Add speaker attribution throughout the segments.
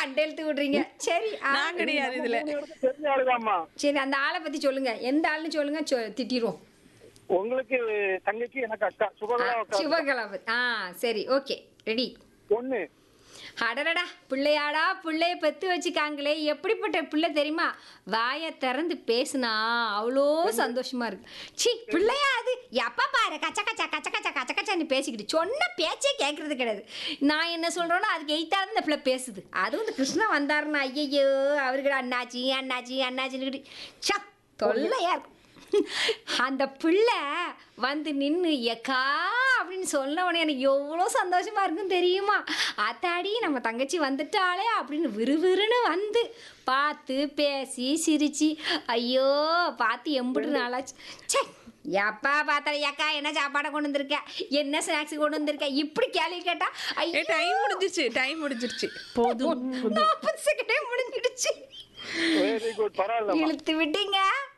Speaker 1: மண்டெழுத்து விடுறீங்க சரி ஆ,
Speaker 2: நான் கிடையாது இதுல
Speaker 3: மூணு பேருக்கு தெரிஞ்ச ஆளுதாம்மா
Speaker 1: சரி அந்த ஆளை பத்தி சொல்லுங்க எந்த ஆள்னு சொல்லுங்க சொ- திட்டிருவோம்
Speaker 3: உங்களுக்கு தங்கச்சி எனக்கு அக்கா சுபகலா அக்கா
Speaker 1: சிவகலாபு ஆ சரி ஓகே ரெடி
Speaker 3: ஒண்ணு
Speaker 1: அடடடா பிள்ளையாடா பிள்ளைய பெத்து வச்சுக்காங்களே எப்படிப்பட்ட பிள்ளை தெரியுமா வாயை திறந்து பேசுனா அவ்வளோ சந்தோஷமா இருக்கு சி பிள்ளையா அது எப்ப பாரு கச்ச கச்சா கச்ச கச்சா கச்ச கச்சான்னு பேசிக்கிட்டு சொன்ன பேச்சே கேட்கறது கிடையாது நான் என்ன சொல்றேனோ அதுக்கு எய்த்தாலும் இந்த பிள்ளை பேசுது அதுவும் இந்த கிருஷ்ணா வந்தாருன்னா ஐயையோ அவருக்கு அண்ணாச்சி அண்ணாச்சி அண்ணாச்சின்னு சா தொல்லையா இருக்கும் அந்த பிள்ளை வந்து நின்று எக்கா அப்படின்னு சொன்ன உடனே எனக்கு எவ்வளோ சந்தோஷமா இருக்கும் தெரியுமா அத்தாடி நம்ம தங்கச்சி வந்துட்டாளே அப்படின்னு விறுவிறுன்னு வந்து பார்த்து பேசி சிரிச்சு ஐயோ பார்த்து எம்பிட்டு நாளாச்சு சே எப்பா பார்த்தா ஏக்கா என்ன சாப்பாடை கொண்டு வந்திருக்க என்ன ஸ்நாக்ஸ் கொண்டு வந்திருக்க இப்படி கேள்வி கேட்டா
Speaker 2: ஏ
Speaker 1: ஐயோ
Speaker 2: டைம் முடிஞ்சிருச்சு டைம் முடிஞ்சிருச்சு போதும்
Speaker 1: நாற்பது செகண்டே முடிஞ்சிடுச்சு
Speaker 3: வெரி குட் பரவாயில்லம்மா
Speaker 1: இழுத்து விட்டீங்க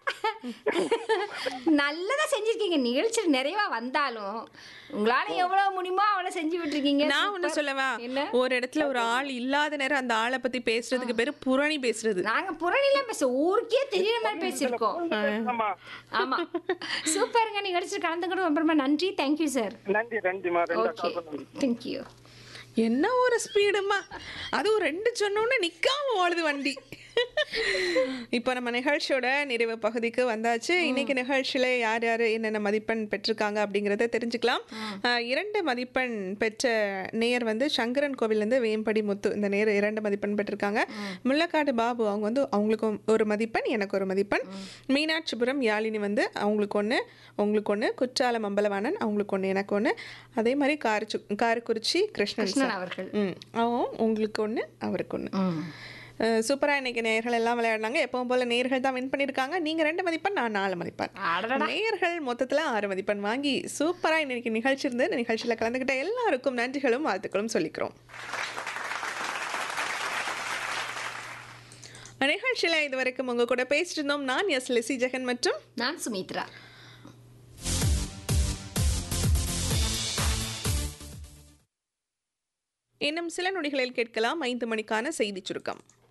Speaker 1: நல்லதா செஞ்சிருக்கீங்க நிகழ்ச்சியில் நிறைவா வந்தாலும் உங்களால எவ்வளவு முடியுமோ அவ்வளவு செஞ்சு விட்டுருக்கீங்க
Speaker 2: நான் ஒண்ணு
Speaker 1: Super.
Speaker 2: சொல்லவா
Speaker 1: என்ன
Speaker 2: ஒரு இடத்துல ஒரு ஆள் இல்லாத நேரம் அந்த ஆளை பத்தி பேசுறதுக்கு பேரு புரணி பேசுறது
Speaker 1: நாங்க புறணிலாம் பேச ஊருக்கே தெரியற மாதிரி பேசியிருக்கோம்
Speaker 3: ஆமா
Speaker 1: ஆமா சூப்பருங்க நிகழ்ச்சியில் கலந்துக்கிட்டு ரொம்ப நன்றி தேங்க்யூ சார்
Speaker 3: நன்றி நன்றிமா ரெண்டு
Speaker 1: ஓகே
Speaker 3: அக்கா நன்றி
Speaker 1: தேங்க்யூ
Speaker 2: என்ன ஒரு ஸ்பீடுமா அதுவும் ரெண்டு சொன்னோன்னு நிக்காம ஓடுது வண்டி இப்போ நம்ம நிகழ்ச்சியோட நிறைவு பகுதிக்கு வந்தாச்சு இன்னைக்கு நிகழ்ச்சியில யார் யார் என்னென்ன மதிப்பெண் பெற்றிருக்காங்க அப்படிங்கிறத தெரிஞ்சுக்கலாம் ஆஹ், இரண்டு மதிப்பெண் பெற்ற நேயர் வந்து சங்கரன் கோவிலேருந்து வேம்படி முத்து இந்த நேர் இரண்டு மதிப்பெண் பெற்றிருக்காங்க முள்ளக்காடு பாபு அவங்க வந்து அவங்களுக்கு ஒரு மதிப்பெண் எனக்கு ஒரு மதிப்பெண் மீனாட்சிபுரம் யாழினி வந்து அவங்களுக்கு ஒன்று உங்களுக்கு ஒன்று குற்றாலம் அம்பலவாணன் அவங்களுக்கு ஒன்று எனக்கு ஒன்று அதே மாதிரி காரச்சு காரக்குறிச்சி கிருஷ்ணன்
Speaker 1: கிருஷ்ணன்
Speaker 2: சார்.
Speaker 1: அவர்கள்
Speaker 2: ம் அவன் உங்களுக்கு ஒன்று அவருக்கு ஒன்று
Speaker 1: ம்
Speaker 2: சூப்பராக இன்னைக்கு நேயர்கள் எல்லாம் விளையாடினாங்க எப்பவும் போல நேயர்கள் தான் வின் பண்ணியிருக்காங்க நீங்கள் ரெண்டு மதிப்பெண் நான் நாலு மதிப்பெண்
Speaker 1: அடடடா
Speaker 2: நேயர்கள் மொத்தத்தில் ஆறு மதிப்பெண் வாங்கி சூப்பராக இன்னைக்கு நிகழ்ச்சி இருந்து இந்த நிகழ்ச்சியில் கலந்துக்கிட்ட எல்லாருக்கும் நன்றிகளும் வாழ்த்துக்களும் சொல்லிக்கிறோம் நிகழ்ச்சியில் இதுவரைக்கும் உங்க கூட பேசிட்டு இருந்தோம் நான் எஸ் லெசி ஜெகன் மற்றும்
Speaker 1: நான் சுமித்ரா
Speaker 2: இன்னும் சில நொடிகளில் கேட்கலாம் ஐந்து மணிக்கான செய்திச் சுருக்கம்